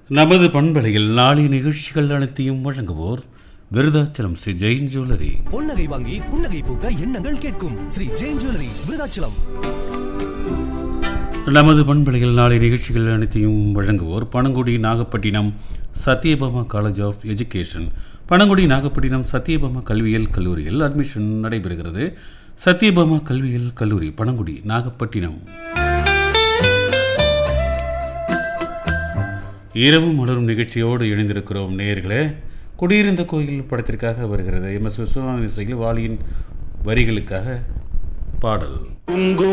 நமது பண்பலையில் நாளை நிகழ்ச்சிகள் அனைத்தையும் வழங்குவோர் விருதாச்சலம் ஸ்ரீ ஜெயின் ஜுவல்லரி பொன்னகை வாங்கி புன்னகை பூக்க எண்ணங்கள் கேட்கும் ஸ்ரீ ஜெயின் ஜுவல்லரி விருதாச்சலம் நமது பண்பலையில் நாளை நிகழ்ச்சிகள் அனைத்தையும் வழங்குவோர் Panangudi Nagapattinam Sathyabama college of education Panangudi Nagapattinam Sathyabama கல்வியியல் கல்லூரியில் அட்மிஷன் நடைபெறுகிறது சத்யபாமா கல்வியியல் கல்லூரி பனங்குடி நாகப்பட்டினம் இரவு மலரும் நிகழ்ச்சியோடு இணைந்திருக்கிறோம் நேயர்களே குடியிருந்த கோயில் படத்திற்காக வருகிறது எம் எஸ் விஸ்வநாதன் இசையில் வாலியின் வரிகளுக்காக பாடல் குங்கு